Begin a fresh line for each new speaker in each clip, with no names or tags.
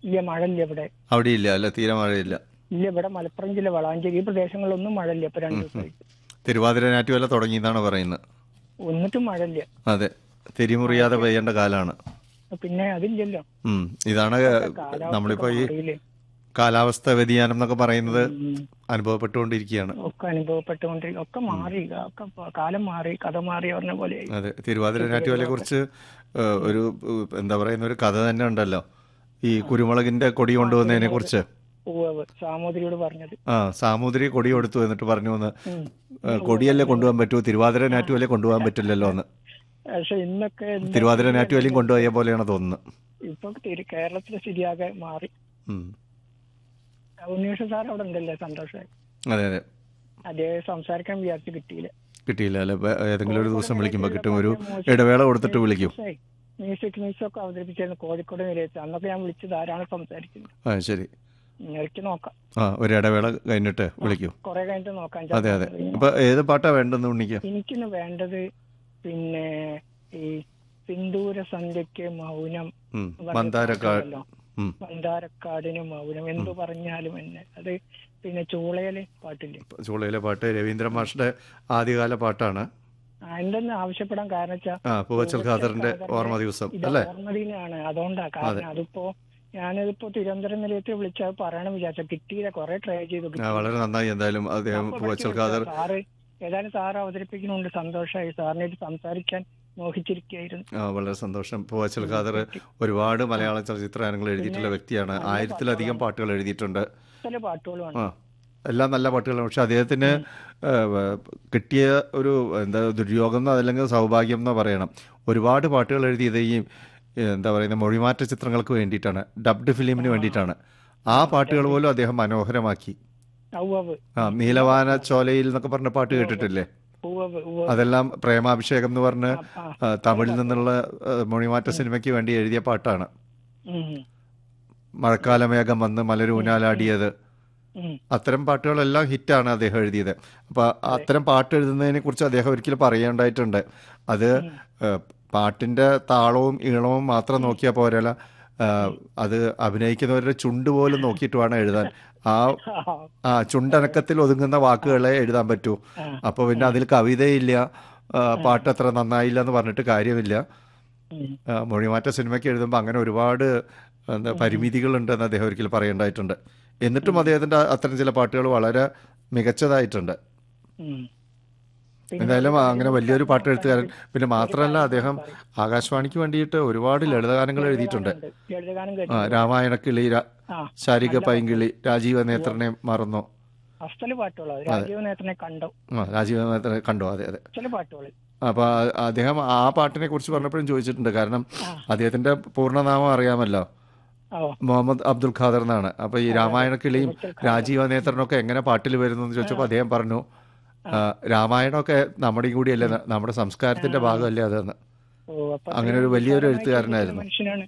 ഇല്ല മഴ ഇല്ല ഇവിടെ
അവിടെ ഇല്ല അല്ല തീരെ മഴയില്ല
ഇല്ല ഇവിടെ മലപ്പുറം ജില്ല വളാഞ്ചേരി ഈ പ്രദേശങ്ങളിലൊന്നും മഴ ഇല്ല ഇപ്പൊ രണ്ടു ദിവസമായിട്ട്
തിരുവാതിര ഞാറ്റുവേല തുടങ്ങി എന്നാണ് പറയുന്നത്
ഒന്നിട്ടും മഴ ഇല്ല
അതെ തിരിമുറിയാതെ പെയ്യേണ്ട കാലാണ്
പിന്നെ അതില്ലല്ലോ
ഉം ഇതാണ്
കാലാവസ്ഥ
നമ്മളിപ്പോ ഈ
മാറിയില്ലേ?
കാലാവസ്ഥ വ്യതിയാനം എന്നൊക്കെ പറയുന്നത്
ഉം.
അനുഭവപ്പെട്ടുകൊണ്ടിരിക്കുകയാണ്
ഒക്കെ അനുഭവപ്പെട്ടുകൊണ്ടിരിക്കും ഒക്കെ മാറി ഒക്കെ പ- കാലം മാറി കഥ മാറി പറഞ്ഞ പോലെ
അതെ തിരുവാതിര ഞാറ്റുവേലയെ കുറിച്ച് ഏഹ്, ഒരു ഏഹ്, എന്താ പറയുന്ന ഒരു കഥ തന്നെ ഉണ്ടല്ലോ ഈ കുരുമുളകിന്റെ കൊടി കൊണ്ടുവന്നതിനെ കുറിച്ച്
സാമൂതിരിയോട് പറഞ്ഞത്
ആ സാമൂതിരി കൊടി കൊടുത്തു എന്നിട്ട് പറഞ്ഞു എന്ന്
ഉം.
ഏഹ്, കൊടിയല്ലേ കൊണ്ടുപോകാൻ പറ്റൂ തിരുവാതിര ഞാറ്റുവേല കൊണ്ടുപോകാൻ പറ്റില്ലല്ലോ എന്ന്
പക്ഷെ ഇന്നൊക്കെ എന്താ
തിരുവാതിര ഞാറ്റുവേലയും കൊണ്ടുപോയ പോലെയാണ് തോന്നുന്നത്
ഇപ്പൊ തിരു- കേരളത്തിലെ സ്ഥിതിയാകെ മാറി
ഉം.
ഉണ്ണീഷ സാർ അവിടെ ഉണ്ടല്ലേ സന്തോഷമായി
അതെ അതെ
അദ്ദേഹം സംസാരിക്കാൻ വിചാരിച്ച് കിട്ടിയില്ല
കിട്ടിയില്ല അല്ലെ ഇപ്പൊ ഏതെങ്കിലും ഒരു ദിവസം വിളിക്കുമ്പോൾ കിട്ടും ഒരു ഇടവേള കൊടുത്തിട്ട് വിളിക്കും
മ്യൂസിക് മ്യൂസിക് ഒക്കെ അവതരിപ്പിച്ചിരുന്നു കോഴിക്കോട് നിലയത്ത് അന്നൊക്കെ ഞാൻ വിളിച്ചത് ആരാണ് സംസാരിക്കുന്നത്
ആ ശരി
ഇടയ്ക്ക് നോക്കാം
ആ ഒരു ഇടവേള കഴിഞ്ഞിട്ട് വിളിക്കൂ
കുറെ കഴിഞ്ഞിട്ട് നോക്കാം
അതെ അതെ ഇപ്പൊ ഏത് പാട്ടാ വേണ്ടെന്ന് ഉണ്ണിക്ക്
എനിക്കിന്ന് വേണ്ടത് പിന്നെ ഈ സിന്ദൂര സന്ധ്യക്ക് മൗനം
ഉം.
പറഞ്ഞ
മന്ദാരക്കാട്
പാട്ടുണ്ടല്ലോ.
ഉം.
മന്ദാരക്കാടിന് മൗനം എന്തു പറഞ്ഞാലും എന്നെ അത് പിന്നെ ചൂളയിലെ പാട്ടില്ലേ
ചൂളയിലെ പാട്ട് രവീന്ദ്ര മാഷിന്റെ ആദ്യകാല പാട്ടാണ്
ആ, എന്തെന്ന് ആവശ്യപ്പെടാൻ കാരണം വെച്ചാ
ആ പൂവച്ചൽ ഖാദറിന്റെ ഓർമ്മ ദിവസം
ഇത്
അല്ലേ
ഓർമ്മദിനാണ് അതുകൊണ്ടാ കാരണം അതിപ്പോ ഞാനിതിപ്പോ തിരുവനന്തപുരം നിലയത്തിൽ വിളിച്ചാൽ പറയണം വിചാരിച്ച കിട്ടിയില്ല കുറെ ട്രൈ ചെയ്തു
ആ, വളരെ നന്നായി എന്തായാലും അദ്ദേഹം
അപ്പൊ
പൂവച്ചൽ
വിളിച്ചു
ഖാദർ
സാറ് ഏതായാലും സാറ് അവതരിപ്പിക്കുന്നുണ്ട് സന്തോഷമായി സാറിനായിട്ട് സംസാരിക്കാൻ മോഹിച്ചിരിക്കുകയായിരുന്നു
ആ, വളരെ സന്തോഷം പൂവച്ചൽ ഖാദർ ഒരുപാട് മലയാള ചലച്ചിത്ര ഗാനങ്ങൾ എഴുതിയിട്ടുള്ള വ്യക്തിയാണ് ആയിരത്തിലധികം പാട്ടുകൾ എഴുതിയിട്ടുണ്ട്
ചില പാട്ടുകളുമാണ്
ആ എല്ലാം നല്ല പാട്ടുകളാണ് പക്ഷെ അദ്ദേഹത്തിന് ആ, വ- കിട്ടിയ ഒരു എന്താ ദുര്യോഗം എന്നോ അതല്ലെങ്കിൽ സൗഭാഗ്യം എന്നോ പറയണം ഒരുപാട് പാട്ടുകൾ എഴുതിയത് ഈ എന്താ പറയുന്ന മൊഴിമാറ്റ ചിത്രങ്ങൾക്ക് വേണ്ടിയിട്ടാണ് ഡബ്ഡ് ഫിലിമിന് വേണ്ടിയിട്ടാണ് ആ പാട്ടുകൾ പോലും അദ്ദേഹം മനോഹരമാക്കി
ഔവവ്
ആ നീലവാന ചോലയിൽ എന്നൊക്കെ പറഞ്ഞ പാട്ട് കേട്ടിട്ടില്ലേ
ഉവ്വ് ഉവ്വ്
അതെല്ലാം പ്രേമാഭിഷേകം എന്ന് പറഞ്ഞ്
ആ,
ആ, തമിഴിൽ നിന്നുള്ള ആ, മൊഴിമാറ്റ സിനിമയ്ക്ക് വേണ്ടി എഴുതിയ പാട്ടാണ്
ഉം,
മഴക്കാലമേഘം വന്ന് മലരൂനാലാടിയത്
ഉം.
അത്തരം പാട്ടുകളെല്ലാം ഹിറ്റാണ് അദ്ദേഹം എഴുതിയത് അപ്പൊ അത്തരം പാട്ട് എഴുതുന്നതിനെ കുറിച്ച് അദ്ദേഹം ഒരിക്കലും പറയേണ്ടതായിട്ടുണ്ട് അത് ഏഹ്, പാട്ടിന്റെ താളവും ഈളവും മാത്രം നോക്കിയാൽ പോരല്ല ഏഹ്, അത് അഭിനയിക്കുന്നവരുടെ ചുണ്ട് പോലും നോക്കിയിട്ട് വേണം എഴുതാൻ ആ ആ ചുണ്ടനക്കത്തിൽ ഒതുങ്ങുന്ന വാക്കുകളെ എഴുതാൻ പറ്റൂ അപ്പോൾ പിന്നെ അതിൽ കവിതയില്ല ആ, പാട്ട് അത്ര നന്നായില്ല എന്ന് പറഞ്ഞിട്ട് കാര്യമില്ല
ഉം.
ആ, മൊഴിമാറ്റ സിനിമയ്ക്ക് എഴുതുമ്പോൾ അങ്ങനെ ഒരുപാട് എന്താ പരിമിതികളുണ്ടെന്ന് അദ്ദേഹം ഒരിക്കൽ പറയേണ്ടതായിട്ടുണ്ട് എന്നിട്ടും അദ്ദേഹത്തിൻ്റെ അത്തരം ചില പാട്ടുകൾ വളരെ മികച്ചതായിട്ടുണ്ട്
ഉം.
എന്തായാലും അങ്ങനെ വലിയൊരു പാട്ട് എഴുത്തുകാരൻ പിന്നെ മാത്രമല്ല അദ്ദേഹം ആകാശവാണിക്ക് വേണ്ടിയിട്ട് ഒരുപാട് ലളിതഗാനങ്ങൾ എഴുതിയിട്ടുണ്ട്
ലളിതഗാനം
ആ,
കേട്ടു
രാമായണക്കിളി രാ-
ആ
ശാരിക പൈങ്കിളി രാജീവ നേത്രനെ മറന്നോ
അസ്ഥല പാട്ടുകൾ രാജീവ് നേത്രനെ കണ്ടു
ആ രാജീവ നേത്രനെ കണ്ടോ അതെ അതെ
ചില പാട്ടുകൾ
അപ്പോൾ അദ്ദേഹം ആ പാട്ടിനെ കുറിച്ച് പറഞ്ഞപ്പോഴും ചോദിച്ചിട്ടുണ്ട് കാരണം
ആ.
അദ്ദേഹത്തിന്റെ പൂർണ്ണനാമം അറിയാമല്ലോ
ഓ
മുഹമ്മദ് അബ്ദുൽ ഖാദർ എന്നാണ് അപ്പോൾ ഈ രാമായണക്കിളിയും രാജീവ നേത്രനൊക്കെ എങ്ങനെ പാട്ടിൽ വരുന്നു എന്ന് ചോദിച്ചപ്പോൾ അദ്ദേഹം പറഞ്ഞു ആ, രാമായണമൊക്കെ നമ്മുടെയും കൂടിയല്ലേ നമ്മുടെ സംസ്കാരത്തിന്റെ ഭാഗമല്ലേ അതെന്ന്
ഓ അപ്പൊ
അങ്ങനെ ഒരു വലിയൊരു എഴുത്തുകാരനായിരുന്നു.
മനുഷ്യനാണ്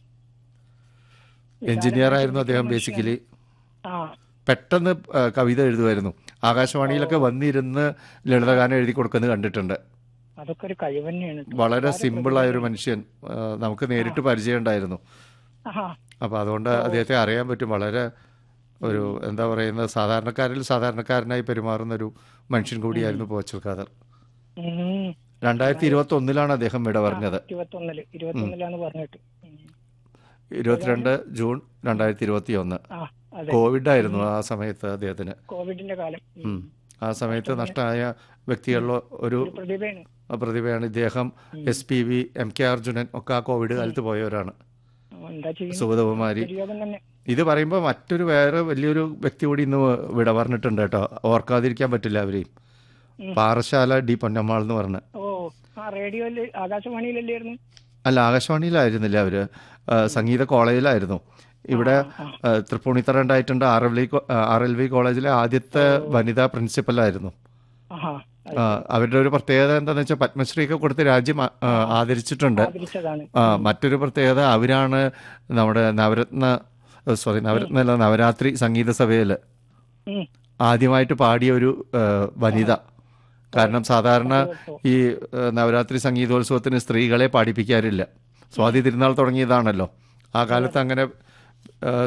എഞ്ചിനീയർ ആയിരുന്നു അദ്ദേഹം ബേസിക്കലി
ആ
പെട്ടെന്ന് ആ, കവിത എഴുതുമായിരുന്നു ആകാശവാണിയിലൊക്കെ വന്നിരുന്ന് ലളിതഗാനം എഴുതി കൊടുക്കുന്നത് കണ്ടിട്ടുണ്ട്
അതൊക്കെ ഒരു കഴിവ് തന്നെയാണ്
വളരെ സിമ്പിളായ ഒരു മനുഷ്യൻ ആ, നമുക്ക് നേരിട്ട് പരിചയം ഉണ്ടായിരുന്നു
ആഹാ
അപ്പോൾ അതുകൊണ്ട് അദ്ദേഹത്തെ അറിയാൻ പറ്റും വളരെ ഒരു എന്താ പറയുന്നത് സാധാരണക്കാരിൽ സാധാരണക്കാരനായി പെരുമാറുന്ന ഒരു മനുഷ്യൻ കൂടിയായിരുന്നു പോച്ചൽ ഖാദർ
ഉം.
രണ്ടായിരത്തി ഇരുപത്തി ഒന്നിലാണ് അദ്ദേഹം വിട പറഞ്ഞത്
ഇരുപത്തൊന്നില് ഇരുപത്തൊന്നിലാന്ന് പറഞ്ഞിട്ട് ഉം.
ഇരുപത്തിരണ്ട് ജൂൺ രണ്ടായിരത്തി ഇരുപത്തി ഒന്ന്
ആ അതെ
കോവിഡ് ആയിരുന്നു ആ സമയത്ത് അദ്ദേഹത്തിന്
കോവിഡിന്റെ കാലം ഉം.
ഉം. ആ സമയത്ത് നഷ്ടമായ വ്യക്തികളിൽ ഒരു
ഒരു പ്രതിഭയാണ്
പ്രതിഭയാണ് ഇദ്ദേഹം S P V M K Arjunan ഒക്കെ ആ കോവിഡ് കാലത്ത് പോയവരാണ്
ആ, എന്താ ചെയ്യുന്നത്
സുഗതകുമാരി
ദുര്യോഗം തന്നെ
ഇത് പറയുമ്പോൾ മറ്റൊരു വേറെ വലിയൊരു വ്യക്തി കൂടി ഇന്ന് വിട പറഞ്ഞിട്ടുണ്ട് കേട്ടോ ഓർക്കാതിരിക്കാൻ പറ്റില്ല അവരെയും
ഉം.
പാറശാല ഡി പൊന്നമ്മാൾ എന്ന് പറഞ്ഞ്
ഓ ആ റേഡിയോയില് ആകാശവാണിയിലല്ലായിരുന്നു
അല്ല ആകാശവാണിയിലായിരുന്നില്ല അവര് ആ, സംഗീത കോളേജിലായിരുന്നു ഇവിടെ ആ, തൃപ്പൂണിത്തറ ഉണ്ടായിട്ടുണ്ട് R L V R L V കോളേജിലെ ആദ്യത്തെ വനിതാ പ്രിൻസിപ്പലായിരുന്നു
ആഹാ
ആ, അവരുടെ ഒരു പ്രത്യേകത എന്താണെന്ന് വെച്ചാൽ പത്മശ്രീ ഒക്കെ കൊടുത്ത് രാജ്യം ആ, ആ, ആദരിച്ചിട്ടുണ്ട്
ആദരിച്ചതാണ്
ആ, മറ്റൊരു പ്രത്യേകത അവരാണ് നമ്മുടെ നവരത്ന സോറി നവരത്ന അല്ല നവരാത്രി സംഗീത സഭയിൽ
ഉം.
ആദ്യമായിട്ട് പാടിയ ഒരു ആ, വനിത കാരണം സാധാരണ ഈ ആ, നവരാത്രി സംഗീതോത്സവത്തിന് സ്ത്രീകളെ പാടിപ്പിക്കാറില്ല സ്വാതി തിരുനാൾ തുടങ്ങിയതാണല്ലോ ആ കാലത്ത് അങ്ങനെ ആ,